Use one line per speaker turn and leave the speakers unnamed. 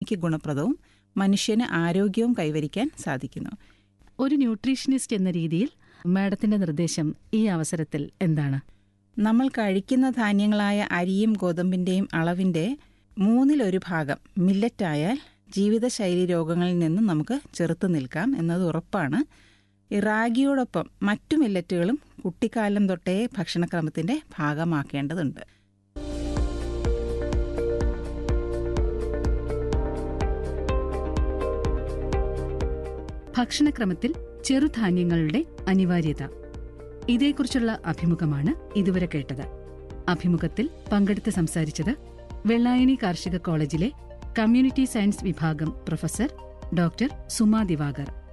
ഭൂമിക്ക് ഗുണപ്രദവും മനുഷ്യന് ആരോഗ്യവും കൈവരിക്കാൻ സാധിക്കുന്നു
ഒരു ന്യൂട്രീഷനിസ്റ്റ് എന്ന രീതിയിൽ മാഡത്തിന്റെ നിർദ്ദേശം ഈ അവസരത്തിൽ എന്താണ്
നമ്മൾ കഴിക്കുന്ന ധാന്യങ്ങളായ അരിയും ഗോതമ്പിന്റെയും അളവിന്റെ മൂന്നിലൊരു ഭാഗം മില്ലറ്റ് ആയാൽ ജീവിതശൈലി രോഗങ്ങളിൽ നിന്നും നമുക്ക് ചെറുത്തു നിൽക്കാം എന്നത് ഉറപ്പാണ് ഈ റാഗിയോടൊപ്പം മറ്റു മില്ലറ്റുകളും കുട്ടിക്കാലം തൊട്ടേ ഭക്ഷണക്രമത്തിന്റെ ഭാഗമാക്കേണ്ടതുണ്ട്
ഭക്ഷണക്രമത്തിൽ ചെറുധാന്യങ്ങളുടെ അനിവാര്യത ഇതേക്കുറിച്ചുള്ള അഭിമുഖമാണ് ഇതുവരെ കേട്ടത് അഭിമുഖത്തിൽ പങ്കെടുത്ത് സംസാരിച്ചത് വെള്ളായണി കാർഷിക കോളേജിലെ കമ്മ്യൂണിറ്റി സയൻസ് വിഭാഗം പ്രൊഫസർ ഡോക്ടർ സുമാ ദിവാകർ